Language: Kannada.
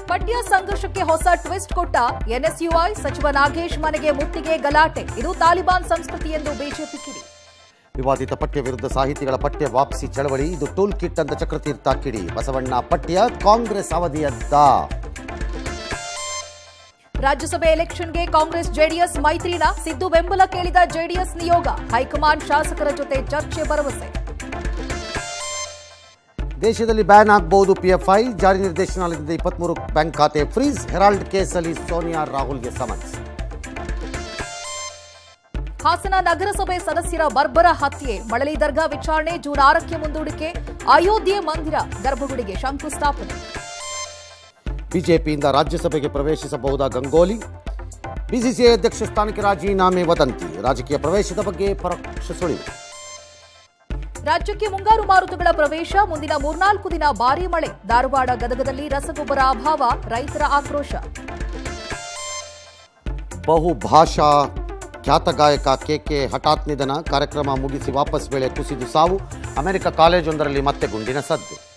ಪಟ್ಯ ಸಂಘರ್ಷಕ್ಕೆ ಹೊಸ ಟ್ವಿಸ್ಟ್ ಕೊಟ್ಟ ಎನ್ಎಸ್ಯುಐ ಸಚಿವ ನಾಗೇಶ್ ಮನೆಗೆ ಮುತ್ತಿಗೆ ಗಲಾಟೆ ಇದು ತಾಲಿಬಾನ್ ಸಂಸ್ಕೃತಿ ಎಂದು ಬಿಜೆಪಿ ಕಿಡಿ ವಿವಾದಿತ ಪಠ್ಯ ವಿರುದ್ಧ ಸಾಹಿತಿಗಳ ಪಠ್ಯ ವಾಪಸಿ ಚಳವಳಿ ಇದು ಟೂಲ್ ಕಿಟ್ ಅಂತ ಚಕ್ರತೀರ್ಥ ಕಿಡಿ ಬಸವಣ್ಣ ಪಠ್ಯ ಕಾಂಗ್ರೆಸ್ ಅವಧಿಯದ್ದ ರಾಜ್ಯಸಭೆ ಎಲೆಕ್ಷನ್ಗೆ ಕಾಂಗ್ರೆಸ್ ಜೆಡಿಎಸ್ ಮೈತ್ರಿನ ಸಿದ್ದು ಬೆಂಬಲ ಕೇಳಿದ ಜೆಡಿಎಸ್ ನಿಯೋಗ ಹೈಕಮಾಂಡ್ ಶಾಸಕರ ಜೊತೆ ಚರ್ಚೆ ಭರವಸೆ ದೇಶದಲ್ಲಿ ಬ್ಯಾನ್ ಆಗಬಹುದು ಪಿಎಫ್ಐ ಜಾರಿ ನಿರ್ದೇಶನಾಲಯದಿಂದ ಇಪ್ಪತ್ಮೂರು ಬ್ಯಾಂಕ್ ಖಾತೆ ಫ್ರೀಸ್ ಹೆರಾಲ್ಡ್ ಕೇಸಲ್ಲಿ ಸೋನಿಯಾ ರಾಹುಲ್ಗೆ ಸಮನ್ಸ್ ಹಾಸನ ನಗರಸಭೆ ಸದಸ್ಯರ ಬರ್ಬರ ಹತ್ಯೆ ಮಳಲಿ ದರ್ಗಾ ವಿಚಾರಣೆ ಜೂನ್ ಆರಕ್ಕೆ ಮುಂದೂಡಿಕೆ ಅಯೋಧ್ಯೆ ಮಂದಿರ ಗರ್ಭಗುಡಿಗೆ ಶಂಕುಸ್ಥಾಪನೆ ಬಿಜೆಪಿಯಿಂದ ರಾಜ್ಯಸಭೆಗೆ ಪ್ರವೇಶಿಸಬಹುದಾ ಗಂಗೋಲಿ ಬಿಸಿಸಿಐ ಅಧ್ಯಕ್ಷ ಸ್ಥಾನಕ್ಕೆ ರಾಜೀನಾಮೆ ವದಂತಿ ರಾಜಕೀಯ ಪ್ರವೇಶದ ಬಗ್ಗೆ ಪರೋಕ್ಷ ಸುಳಿವು ರಾಜ್ಯಕ್ಕೆ ಮುಂಗಾರು ಮಾರುತಗಳ ಪ್ರವೇಶ ಮುಂದಿನ ಮೂರ್ನಾಲ್ಕು ದಿನ ಭಾರೀ ಮಳೆ ಧಾರವಾಡ ಗದಗದಲ್ಲಿ ರಸಗೊಬ್ಬರ ಅಭಾವ ರೈತರ ಆಕ್ರೋಶ ಬಹುಭಾಷಾ ಖ್ಯಾತ ಗಾಯಕ ಕೆಕೆ ಹಠಾತ್ ನಿಧನ ಕಾರ್ಯಕ್ರಮ ಮುಗಿಸಿ ವಾಪಸ್ ವೇಳೆ ಕುಸಿದು ಸಾವು ಅಮೆರಿಕ ಕಾಲೇಜೊಂದರಲ್ಲಿ ಮತ್ತೆ ಗುಂಡಿನ ಸದ್ದು